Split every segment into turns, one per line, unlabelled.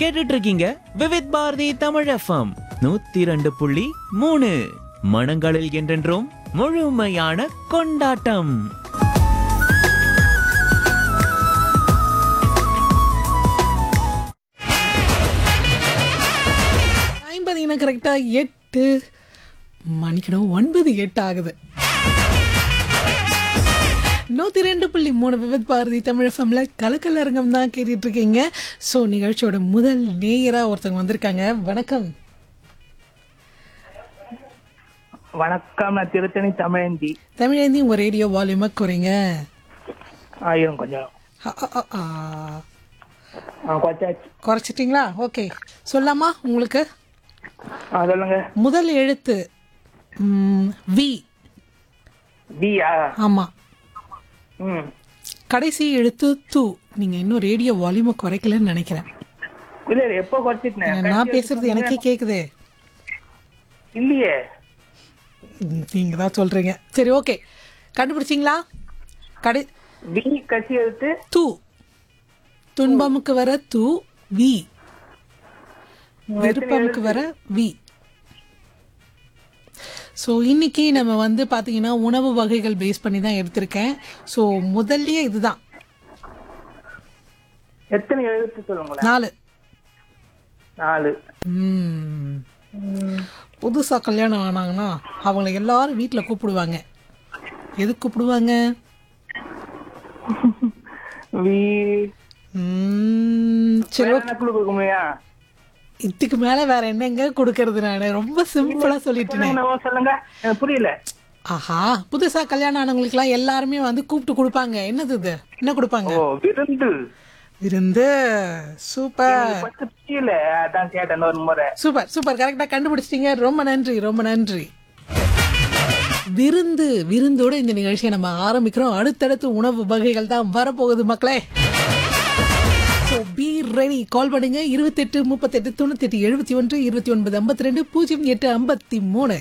கேட்டுட்டு இருக்கீங்க விவித் பாரதி தமிழ் எஃப்எம் நூத்தி ரெண்டு புள்ளி மூணு மனங்களில் என்றென்றும் முழுமையான கொண்டாட்டம்
டைம் பார்த்தீங்கன்னா கரெக்டாக எட்டு மணிக்கணும் ஒன்பது எட்டு ஆகுது நூற்றி ரெண்டு புள்ளி மூணு விபத் பாரதி தமிழ் எஃப்எம்ல கலக்கல் அரங்கம் தான் கேட்டுட்டு இருக்கீங்க ஸோ நிகழ்ச்சியோட முதல் நேயராக ஒருத்தவங்க வந்திருக்காங்க வணக்கம்
வணக்கம் நான் திருத்தணி தமிழந்தி
தமிழேந்தி உங்கள் ரேடியோ வால்யூமை குறைங்க
ஆயிரம் கொஞ்சம்
அ, அ, அ, ஆ.
ஆ கொச்சாச்சு
குறைச்சிட்டிங்களா ஓகே சொல்லாமா உங்களுக்கு
ஆ சொல்லுங்க
முதல் எழுத்து ம், வி
பியா
ஆமாம்
ம்
கடைசி எழுத்து து நீங்கள் இன்னும் ரேடியோ வால்யூமை குறைக்கலன்னு நினைக்கிறேன்
இல்ல இல்ல, எப்போ குறைச்சிட்டேன்
நான் பேசுறது எனக்கே கேக்குதே
இல்லையே
நீங்க தான் சொல்றீங்க சரி ஓகே கண்டுபிடிச்சிங்களா கடை
வி கட்சி எடுத்து
து துன்பமுக்கு வர து வி விருப்பமுக்கு வர வி ஸோ இன்னைக்கு நம்ம வந்து பார்த்தீங்கன்னா உணவு வகைகள் பேஸ் பண்ணி தான் எடுத்திருக்கேன் ஸோ முதல்லயே இதுதான்
எத்தனை எழுத்து சொல்லுங்களேன்
நாலு
நாலு
ம். புதுசா கல்யாணம் ஆனாங்கன்னா அவங்கள எல்லாரும் வீட்டில் கூப்பிடுவாங்க எதுக்கு கூப்பிடுவாங்க
வி
ம், சரி
வேற
ஓகே
என்ன குழு கொடுக்க முடியா
இதுக்கு மேல வேற என்னங்க கொடுக்கறது நானு ரொம்ப சிம்பிளா சொல்லிட்டேனே
சொல்லுங்க சொல்லுங்க எனக்கு புரியல
ஆஹா புதுசா கல்யாணம் ஆனவங்களுக்குலாம் எல்லாருமே வந்து கூப்பிட்டு கொடுப்பாங்க என்னது இது என்ன கொடுப்பாங்க
ஓ விருந்து
விருந்து சூப்பர்
பத்து புரியல அதான் கேட்டேன் ஒரு முறை
சூப்பர் சூப்பர் கரெக்டா கண்டுபிடிச்சிட்டீங்க ரொம்ப நன்றி ரொம்ப நன்றி விருந்து விருந்தோட இந்த நிகழ்ச்சியை நம்ம ஆரம்பிக்கிறோம் அடுத்தடுத்து உணவு வகைகள் தான் வரப்போகுது மக்களே ஸோ பி ரெடி கால் பண்ணுங்க இருபத்தெட்டு முப்பத்தெட்டு தொண்ணூத்தெட்டு எழுபத்தி ஒன்று இருபத்தி ஒன்பது ஐம்பத்தி ரெண்டு பூஜ்ஜியம் எட்டு ஐம்பத்தி மூணு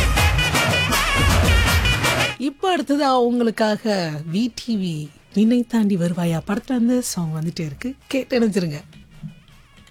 இப்போ அடுத்தது உங்களுக்காக விடிவி வினை தாண்டி வருவாயா படத்துல இருந்து சாங் வந்துட்டே இருக்கு கேட்டு நினைச்சிருங்க